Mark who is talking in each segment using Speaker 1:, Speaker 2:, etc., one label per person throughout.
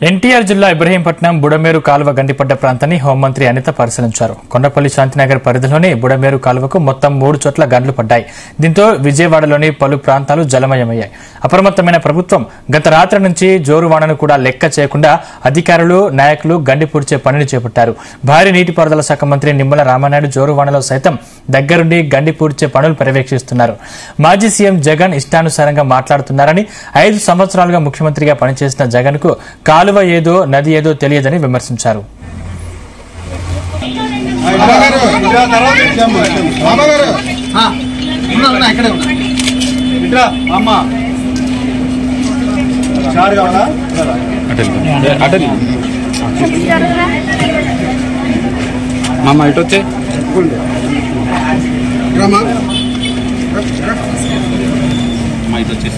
Speaker 1: ఎన్టీఆర్ జిల్లా ఇబ్రహీంపట్నం బుడమేరు కాలువ గండిపడ్డ ప్రాంతాన్ని హోంమంత్రి అనిత పరిశీలించారు కొండపల్లి శాంతినగర్ పరిధిలోని బుడమేరు కాలువకు మొత్తం మూడు చోట్ల గండ్లు పడ్డాయి దీంతో విజయవాడలోని పలు ప్రాంతాలు జలమయమయ్యాయి అప్రమత్తమైన ప్రభుత్వం గత రాత్రి నుంచి జోరు వానను కూడా లెక్క చేయకుండా అధికారులు నాయకులు గండి పూడ్చే పనిని చేపట్టారు భారీ నీటిపారుదల శాఖ మంత్రి నిమ్మల రామానాయుడు జోరు వానలో సైతం దగ్గరుండి గండి పూడ్చే పనులు పర్యవేక్షిస్తున్నారు మాజీ సీఎం జగన్ ఇష్టానుసారంగా మాట్లాడుతున్నారని ఐదు సంవత్సరాలుగా ముఖ్యమంత్రిగా పనిచేసిన జగన్ కు కాలువ ఏదో నది ఏదో తెలియదని విమర్శించారు
Speaker 2: బాబాగారు ఇట్రా తర్వాత ఇచ్చాము. బాబాగారు
Speaker 3: ఉన్నా ఉన్నా ఇక్కడే ఉన్నా
Speaker 2: ఇట్రా అమ్మ చారు కావాలా
Speaker 4: మామ ఇటు వచ్చే
Speaker 2: రామా
Speaker 4: మా ఇటు వచ్చేసి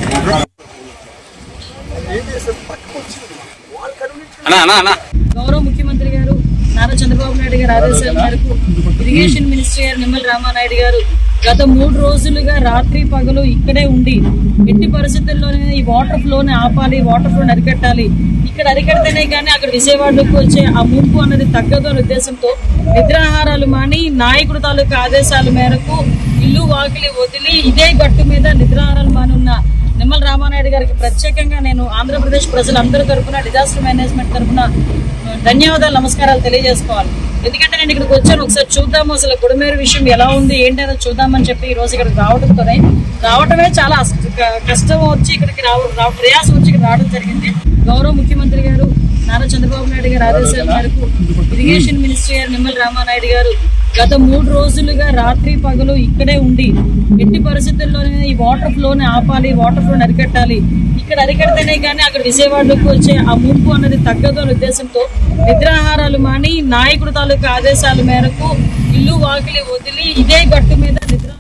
Speaker 4: అన్నా అన్నా అన్నా
Speaker 5: గౌరవ ముఖ్యమంత్రి గారు నారా చంద్రబాబు నాయుడు గారి ఆదేశాల మేరకు ఇరిగేషన్ మినిస్టర్ గారు నిమ్మల రామానాయుడు గారు గత మూడు రోజులుగా రాత్రి పగలు ఇక్కడే ఉండి ఎట్టి పరిస్థితుల్లోనే ఈ వాటర్ ఫ్లోని ఆపాలి వాటర్ ఫ్లోని అరికట్టాలి ఇక్కడ అరికడితేనే కానీ అక్కడ విజయవాడలోకి వచ్చే ఆ ముంపు అన్నది తగ్గదు అనే ఉద్దేశంతో నిద్రాహారాలు మాని నాయకుడు తాలూకా ఆదేశాల మేరకు ఇల్లు వాకిలి వదిలి ఇదే గట్టు మీద నిద్రాహారాలు మానున్న నిమ్మల రామానాయుడు గారికి ప్రత్యేకంగా నేను ఆంధ్రప్రదేశ్ ప్రజలందరి తరపున డిజాస్టర్ మేనేజ్మెంట్ తరపున ధన్యవాదాలు నమస్కారాలు తెలియజేసుకోవాలి ఎందుకంటే నేను ఇక్కడికి వచ్చాను ఒకసారి చూద్దాము అసలు గుడిమేరు విషయం ఎలా ఉంది ఏంటనేది చూద్దామని చెప్పి ఈ రోజు ఇక్కడికి రావడంతోనే రావటమే చాలా అస్- క- కష్టం వచ్చి ఇక్కడికి రావ రావ- ప్రయాసం వచ్చి ఇక్కడ రావడం జరిగింది గౌరవ ముఖ్యమంత్రి గారు నారా చంద్రబాబు నాయుడు గారి ఆదేశాల మేరకు ఇరిగేషన్ మినిస్టర్ గారు నిమ్మల రామానాయుడు గారు గత మూడు రోజులుగా రాత్రి పగలు ఇక్కడే ఉండి ఎట్టి పరిస్థితుల్లోనే ఈ వాటర్ ఫ్లోని ఆపాలి వాటర్ ఫ్లోని అరికట్టాలి ఇక్కడ అరికడితేనే కానీ అక్కడ విజయవాడలోకి వచ్చే ఆ ముంపు అన్నది తగ్గదు అనే ఉద్దేశంతో నిద్రాహారాలు మాని నాయకుడు తాలూకా ఆదేశాల మేరకు ఇల్లు వాకిలి వదిలి ఇదే గట్టు మీద నిద్ర